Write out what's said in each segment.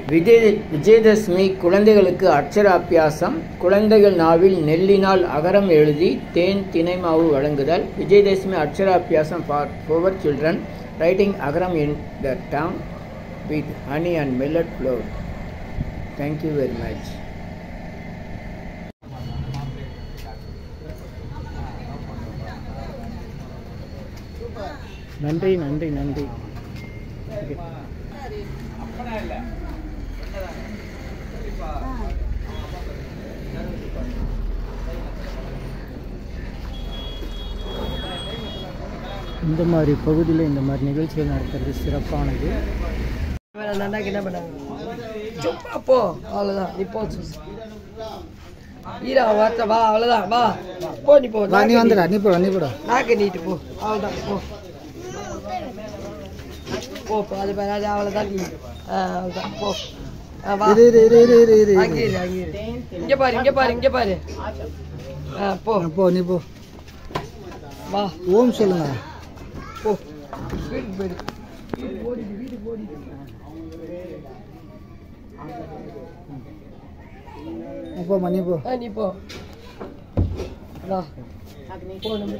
விஜய விஜயதசமி குழந்தைகளுக்கு அட்சராபியாசம் குழந்தைகள் நாவில் நெல்லினால் அகரம் எழுதி தேன் தினை மாவு வழங்குதல் Vijayadashami Aksharabhyasam for poor children writing akaram in the tongue with honey and millet flour thank you very much நன்றி நன்றி நன்றி இந்த மாதிரி பகுதியில் இந்த மாதிரி நிகழ்ச்சிகள் நடத்துறது சிறப்பானது நன்னாக்கு என்ன பண்ணாங்க சும்மா போ அவ்வளோதான் நீ போ ஈரா வார்த்தை வா அவ்வளோதான் வா போ நீ போ நீ வந்துடா நீ போடா நீ போடா நாக்கு நீட்டு போ அவ்வளோதான் போ போ போ அது பாரு அது அவ்வளோதான் நீ ஆ அவ்வளோதான் போ ஆ வா இரு இரு இரு இரு இரு இரு அங்கே இரு அங்கே இரு இங்கே பாரு இங்கே பாரு இங்கே பாரு ஆ போ போ நீ போ வா ஓம் சொல்லுங்க போ வீட்டுக்கு போயிடு வீட்டுக்கு ஓடிடு வீட்டுக்கு ஓடிடு போ மணி போ ஆ நீ போ வா போ நம்ம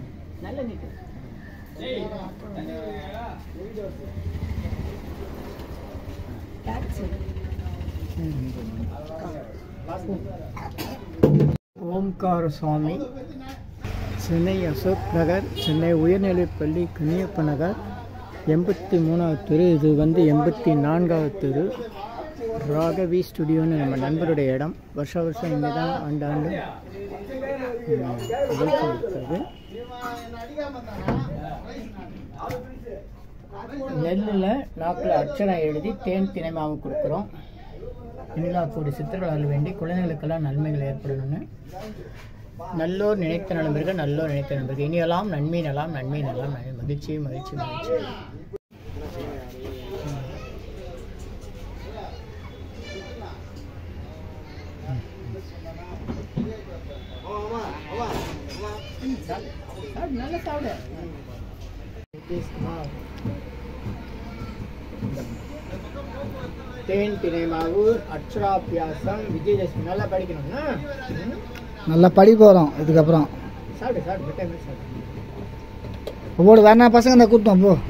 ஓம்கார சுவாமி சென்னை அசோக் நகர் சென்னை உயர்நிலைப்பள்ளி கன்னியப்ப நகர் எண்பத்தி மூணாவது தெரு இது வந்து எண்பத்தி நான்காவது தெரு ராகவி ஸ்டுடியோன்னு நம்ம நண்பருடைய இடம் வருஷ வருஷம் இங்கே தான் ஆண்டாண்டு ம், நிகழ்ச்சி இருக்கிறது நெல்லில் நாக்கில் அச்சரம் எழுதி தேன் தினைமாவு கொடுக்குறோம் இனிலா கூடி சித்திரவர்கள் வேண்டி குழந்தைகளுக்கெல்லாம் நன்மைகள் ஏற்படணும்னு நல்லோர் நினைத்த நலம் இருக்க நல்லோர் நினைத்த நலம் இருக்க இனியெல்லாம் நன்மை நலாம் நன்மை நலாம் நன்மை. மகிழ்ச்சி மகிழ்ச்சி மகிழ்ச்சி நல்ல சாப்பிடு தேன் தினைமாவு அக்ஷராபியாசம் விஜயதசமி நல்லா படிக்கணும்னா ம்? நல்லா படி போகிறோம் இதுக்கப்புறம் சாப்பிடு சாப்பிடு பெட்டை மாதிரி சாப்பிடு போடு வேணா பசங்க இந்த கூட்டம் போ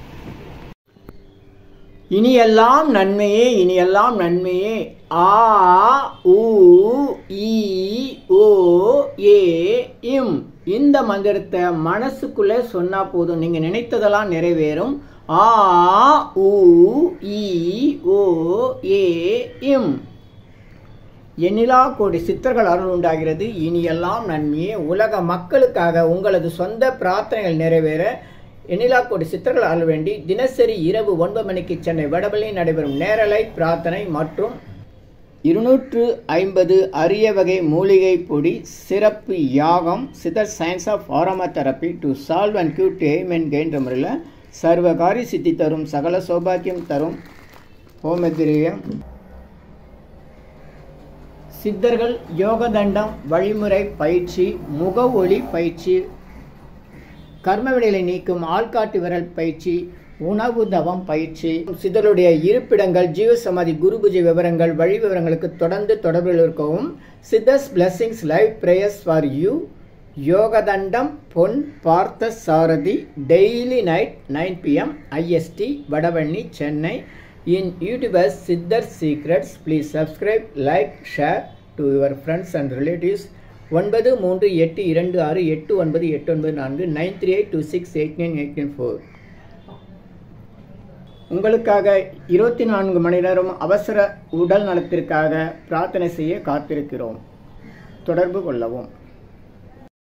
இனியெல்லாம் நன்மையே இனியெல்லாம் நன்மையே ஆ உ ஈ ஓ ஏ இம் இந்த மந்திரத்தை மனசுக்குள்ள சொன்னா போதும் நீங்க நினைத்ததெல்லாம் நிறைவேறும் ஆ உ ஈ ஓ ஏ இம் எண்ணிலா கோடி சித்தர்கள் அருள் உண்டாகிறது இனியெல்லாம் நன்மையே உலக மக்களுக்காக உங்களது சொந்த பிரார்த்தனைகள் நிறைவேற எண்ணிலா கோடி சித்தர்கள் அருள் வேண்டி தினசரி இரவு ஒன்பது மணிக்கு சென்னை வடபள்ளியில் நடைபெறும் நேரலை பிரார்த்தனை மற்றும் இருநூற்று ஐம்பது அரிய வகை மூலிகை பொடி சிறப்பு யாகம் Siddhar science of aroma therapy to solve and cure to aim and கெயின்ற முறையில் சர்வகாரி சித்தி தரும் சகல சௌபாக்கியம் தரும் ஹோமதிரியம் சித்தர்கள் யோகதண்டம் வழிமுறை பயிற்சி முக ஒளி பயிற்சி கர்மவினைகளை நீக்கும் ஆள்காட்டு விரல் பயிற்சி உணவு தவம் பயிற்சி சித்தருடைய இருப்பிடங்கள் ஜீவசமாதி குரு பூஜை விவரங்கள் வழி விவரங்களுக்கு தொடர்ந்து தொடர்பில் இருக்கவும் Siddhars blessings live prayers for you யோகதண்டம் Pon Partha Sarathy daily night nine PM IST Vadavanni Chennai in YouTubers Siddhar secrets please subscribe like share to your friends and relatives ஒன்பது மூன்று எட்டு இரண்டு ஆறு எட்டு ஒன்பது எட்டு ஒன்பது நான்கு nine three eight two six eight nine eight nine four உங்களுக்காக இருபத்தி நான்கு மணி நேரம் அவசர உடல் நலத்திற்காக பிரார்த்தனை செய்ய காத்திருக்கிறோம் தொடர்பு கொள்ளவும்